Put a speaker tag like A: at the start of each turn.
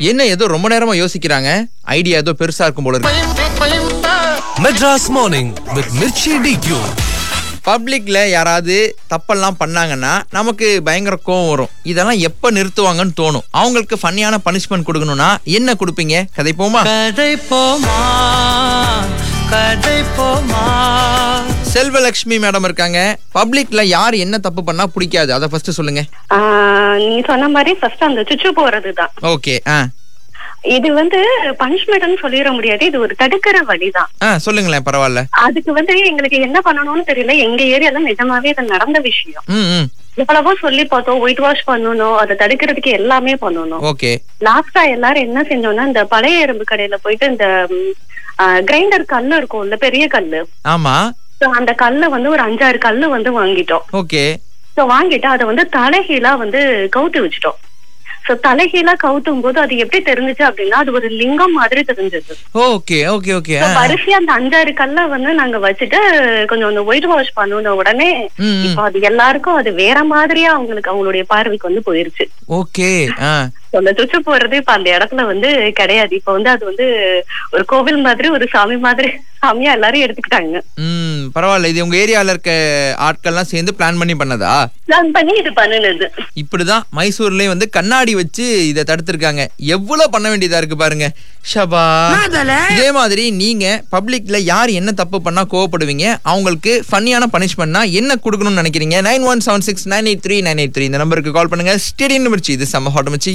A: என்ன ஏதோ ரொம்ப நேரமா யோசிக்கிறாங்க ஐடியா ஏதோ பெருசா இருக்கும் போல இருக்கு
B: Madras Morning with Mirchi DQ.
A: பப்ளிக்ல யாராவது தப்பெல்லாம் பண்ணாங்கன்னா நமக்கு பயங்கர கோவம் வரும் இதெல்லாம் எப்ப நிறுத்துவாங்கன்னு தோணும் அவங்களுக்கு ஃபன்னியான பனிஷ்மெண்ட் கொடுக்கணும்னா என்ன கொடுப்பீங்க கதை போமா
C: கதை போமா கதை போமா
A: செல்வலட்சுமி மேடம் இருக்காங்க பப்ளிக்ல யார் என்ன தப்பு பண்ணா பிடிக்காது அதை ஃபர்ஸ்ட் சொல்லுங்க
D: ஆஹ் நீங்க சொன்ன மாதிரி ஃபர்ஸ்ட் அந்த சுச்சு போறதுதான்
A: ஓகே ஆ
D: இது வந்து பனிஷ்மெண்ட்னு சொல்லிட முடியாது இது ஒரு தடுக்கிற வழிதான்
A: ஆ சொல்லுங்களேன் பரவாயில்ல
D: அதுக்கு வந்து எங்களுக்கு என்ன பண்ணணும்னு தெரியல எங்க ஏரியால நிஜமாவே இது நடந்த விஷயம்
A: ம் ம்
D: எவ்வளவோ சொல்லி பார்த்தோம் ஒயிட் வாஷ் பண்ணணும் அதை தடுக்கிறதுக்கு எல்லாமே பண்ணணும்
A: ஓகே
D: லாஸ்டா எல்லாரும் என்ன செஞ்சோம்னா இந்த பழைய எறும்பு கடையில போயிட்டு இந்த கிரைண்டர் கல்லு இருக்கும்ல பெரிய கல்லு
A: ஆமா
D: So, அந்த கல்ல வந்து ஒரு அஞ்சாறு கல்லு வந்து வாங்கிட்டோம்
A: ஓகே
D: சோ வாங்கிட்டு அதை வந்து தலைகீழா வந்து கவுத்து வச்சுட்டோம் சோ தலைகீழா கவுத்தும் போது அது எப்படி தெரிஞ்சுச்சு அப்படின்னா அது ஒரு லிங்கம் மாதிரி தெரிஞ்சது
A: ஓகே ஓகே ஓகே
D: So, வரிசையா அந்த அஞ்சாறு கல்ல வந்து நாங்க வச்சுட்டு கொஞ்சம் அந்த ஒயிட் வாஷ் பண்ணுன உடனே
A: ம், ம்.
D: இப்போ அது எல்லாருக்கும் அது வேற மாதிரியா அவங்களுக்கு அவங்களுடைய பார்வைக்கு வந்து போயிருச்சு
A: ஓகே ஆ
D: So, அந்த சுச்சு போறது இப்ப அந்த இடத்துல வந்து கிடையாது இப்ப வந்து அது வந்து ஒரு கோவில் மாதிரி ஒரு சாமி மாதிரி சாமியா எல்லாரும் எடுத்துக்கிட்டாங்க
A: ம் பரவாயில்ல இது உங்க ஏரியால இருக்க ஆட்கள்லாம் சேர்ந்து பிளான் பண்ணி பண்ணதா
D: பிளான் பண்ணி இது பண்ணுனது
A: இப்படிதான் மைசூர்லயே வந்து கண்ணாடி வச்சு இதை தடுத்திருக்காங்க எவ்வளவு பண்ண வேண்டியதா இருக்கு பாருங்க ஷபா இதே மாதிரி நீங்க பப்ளிக்ல யார் என்ன தப்பு பண்ணா கோவப்படுவீங்க அவங்களுக்கு ஃபன்னியான பனிஷ்மெண்ட்னா என்ன கொடுக்கணும்னு நினைக்கிறீங்க nine one seven six nine eight three nine eight three இந்த நம்பருக்கு கால் பண்ணுங்க ஸ்டேடியம் மிர்ச்சி இது செம்ம ஹாட் மிர்ச்சி